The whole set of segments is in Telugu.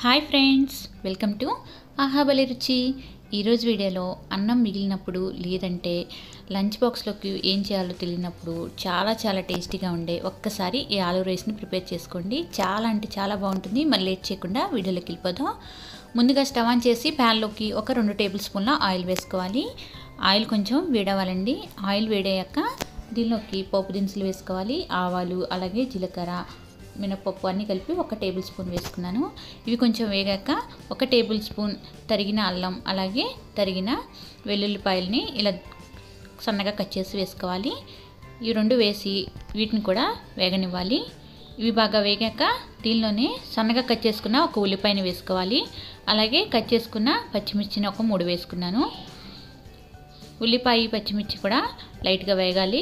హాయ్ ఫ్రెండ్స్ వెల్కమ్ టు ఆహాబలి రుచి ఈరోజు వీడియోలో అన్నం మిగిలినప్పుడు లేదంటే లంచ్ బాక్స్లోకి ఏం చేయాలో తెలియనప్పుడు చాలా చాలా టేస్టీగా ఉండే ఒక్కసారి ఈ ఆలూ రైస్ని ప్రిపేర్ చేసుకోండి చాలా అంటే చాలా బాగుంటుంది మరి లేట్ చేయకుండా వీడియోలోకి వెళ్ళిపోదాం ముందుగా స్టవ్ ఆన్ చేసి ప్యాన్లోకి ఒక రెండు టేబుల్ స్పూన్ల ఆయిల్ వేసుకోవాలి ఆయిల్ కొంచెం వేడవ్వాలండి ఆయిల్ వేడయ్యాక దీనిలోకి పోపు దినుసులు వేసుకోవాలి ఆవాలు అలాగే జీలకర్ర మినపప్పు అన్నీ కలిపి ఒక టేబుల్ స్పూన్ వేసుకున్నాను ఇవి కొంచెం వేగాక ఒక టేబుల్ స్పూన్ తరిగిన అల్లం అలాగే తరిగిన వెల్లుల్లిపాయలని ఇలా సన్నగా కట్ చేసి వేసుకోవాలి ఈ రెండు వేసి వీటిని కూడా వేగనివ్వాలి ఇవి బాగా వేగాక దీనిలోనే సన్నగా కట్ చేసుకున్న ఒక ఉల్లిపాయని వేసుకోవాలి అలాగే కట్ చేసుకున్న పచ్చిమిర్చిని ఒక మూడు వేసుకున్నాను ఉల్లిపాయ పచ్చిమిర్చి కూడా లైట్గా వేగాలి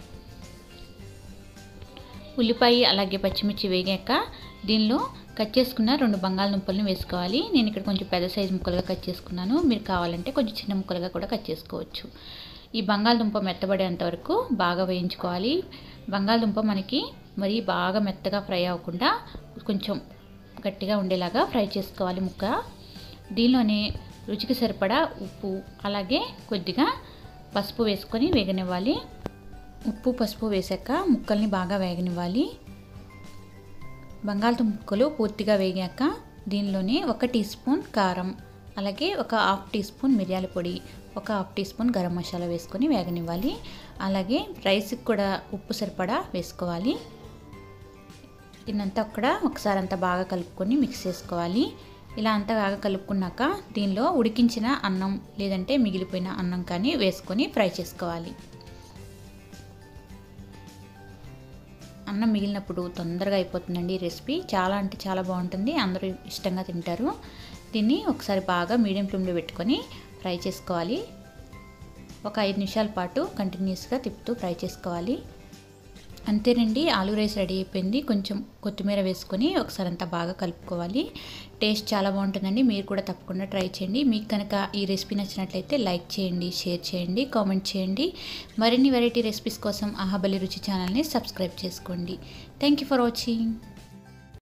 ఉల్లిపాయ అలాగే పచ్చిమిర్చి వేగాక దీనిలో కట్ చేసుకున్న రెండు బంగాళదుంపలను వేసుకోవాలి నేను ఇక్కడ కొంచెం పెద్ద సైజు ముక్కలుగా కట్ చేసుకున్నాను మీరు కావాలంటే కొంచెం చిన్న ముక్కలుగా కూడా కట్ చేసుకోవచ్చు ఈ బంగాళదుంప మెత్తబడేంత వరకు బాగా వేయించుకోవాలి బంగాళదుంప మనకి మరి బాగా మెత్తగా ఫ్రై అవ్వకుండా కొంచెం గట్టిగా ఉండేలాగా ఫ్రై చేసుకోవాలి ముక్క దీనిలోనే రుచికి సరిపడా ఉప్పు అలాగే కొద్దిగా పసుపు వేసుకొని వేగనివ్వాలి ఉప్పు పసుపు వేసాక ముక్కల్ని బాగా వేగనివ్వాలి బంగాళదుంప ముక్కలు పూర్తిగా వేగాక దీనిలోనే ఒక టీ స్పూన్ కారం అలాగే ఒక హాఫ్ టీ స్పూన్ మిరియాల పొడి ఒక half teaspoon garam masala వేసుకొని వేగనివ్వాలి అలాగే రైస్కి కూడా ఉప్పు సరిపడా వేసుకోవాలి దీన్నంతా అక్కడ ఒకసారి అంతా బాగా కలుపుకొని మిక్స్ చేసుకోవాలి ఇలా అంతా బాగా కలుపుకున్నాక దీనిలో ఉడికించిన అన్నం లేదంటే మిగిలిపోయిన అన్నం కానీ వేసుకొని ఫ్రై చేసుకోవాలి అన్నం మిగిలినప్పుడు తొందరగా అయిపోతుందండి ఈ రెసిపీ చాలా అంటే చాలా బాగుంటుంది అందరూ ఇష్టంగా తింటారు దీన్ని ఒకసారి బాగా మీడియం ఫ్లేమ్లో పెట్టుకొని ఫ్రై చేసుకోవాలి ఒక ఐదు నిమిషాల పాటు కంటిన్యూస్గా తిప్పుతూ ఫ్రై చేసుకోవాలి అంతేనండి ఆలూ రైస్ రెడీ అయిపోయింది కొంచెం కొత్తిమీర వేసుకొని ఒకసారి అంతా బాగా కలుపుకోవాలి టేస్ట్ చాలా బాగుంటుందండి మీరు కూడా తప్పకుండా ట్రై చేయండి మీకు కనుక ఈ రెసిపీ నచ్చినట్లయితే లైక్ చేయండి షేర్ చేయండి కామెంట్ చేయండి మరిన్ని వెరైటీ రెసిపీస్ కోసం ఆహాబలి రుచి ఛానల్ని సబ్స్క్రైబ్ చేసుకోండి థ్యాంక్ యూ ఫర్ వాచింగ్